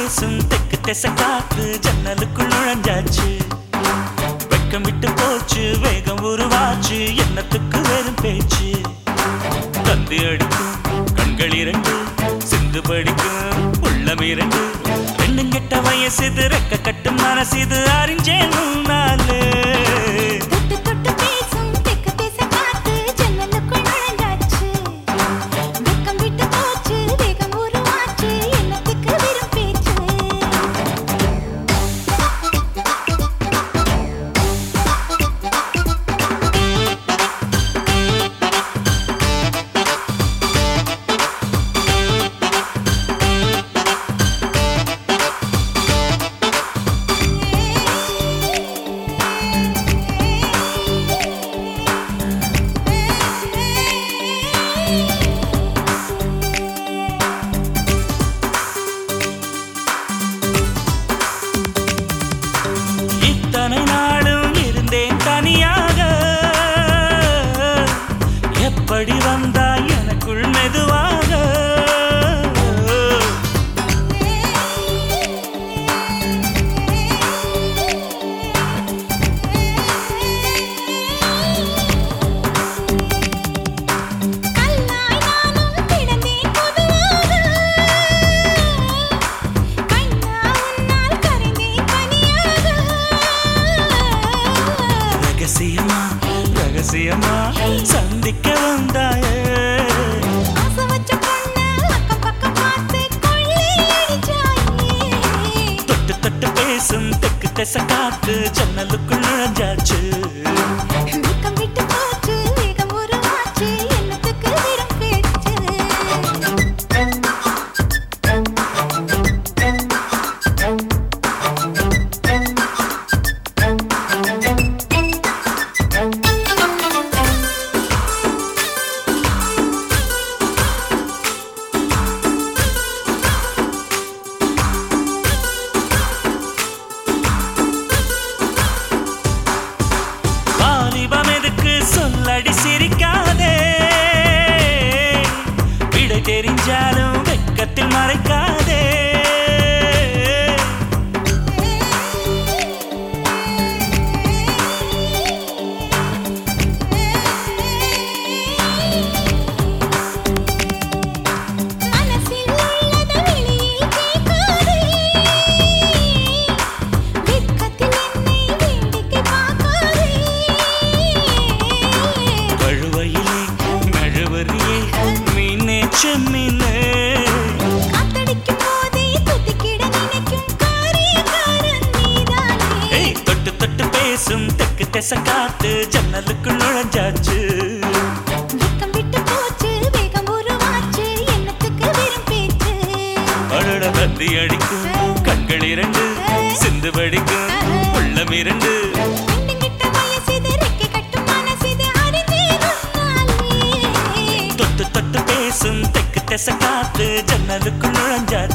பேசும் தெக்கு திசை காத்து ஜன்னலுக்குள் நுழைஞ்சாச்சு வெக்கம் விட்டு போச்சு வேகம் உருவாச்சு எண்ணத்துக்கு வெறும் பேச்சு தந்தி அடிக்கும் கண்கள் இரண்டு சிந்து படிக்கும் உள்ளம் இரண்டு ரெண்டும் கெட்ட வயசு இது ரெக்க கட்டும் மனசு இது அறிஞ்சேன் நாளே தொட்டு தொட்டு பேசும் தெக்கு திசை காத்து ஜன்னலுக்குள் நுழைஞ்சாச்சு வெக்கம் விட்டு போச்சு வேகம் உருவாச்சு எண்ணத்துக்கு வெறும் பேச்சு இத்தனை நாளும் இருந்தேன் தனியாக எப்படி வந்தாய் எனக்குள் மெதுவாக கல்லாய் நானும் கிடந்தேன் பொதுவாக கண்ணா உன்னால் கரைந்தேன் பனியாக ரகசியமா ரகசியமா சந்திக்க வந்தாயே ஆசை வச்ச பொண்ண அக்கம் பக்கம் பார்த்து கொள்ளை அடிச்சாயே தொட்டு தொட்டு பேசும் தெக்கு திசை காத்து ஜன்னலுக்குள் நுழைஞ்சாச்சு வெக்கம் விட்டு போச்சு வேகம் உருவாச்சு எண்ணத்துக்கு வெறும் பேச்சு வாலிபம் எதுக்கு சொல்லடி சிரிக்காதே விடை தெரிஞ்சாலும் வெக்கத்தில் மறைக்காதே மனசில் உள்ளத வெளியே கேட்காதே வெட்கத்தில் என்னை வேடிக்கை பார்க்காதே வழுவையிலே நழுவறியே மீனே செம்மீனே காத்தடிக்கும் போதே துதிக்கிட நினைக்கும் காரியக்காரன் நீதானே ஏய் தொட்டு தொட்டு பேசும் தெக்கு திசை காத்து ஜன்னலுக்குள் நுழைஞ்சாச்சு வெக்கம் விட்டு போச்சு வேகம் உருவாச்சு எண்ணத்துக்கு வெறும் பேச்சு அடட தந்தி அடிக்கும் கண்கள் இரண்டு சிந்து படிக்கும் உள்ளம் இரண்டு பெண்ணுங்கிட்ட வயசிது ரெக்கை கட்டும் மனசிது அறிந்தேனாலே தொட்டு தொட்டு பேசும் தெக்கு திசை காத்து ஜன்னலுக்குள் நுழைஞ்சாச்சு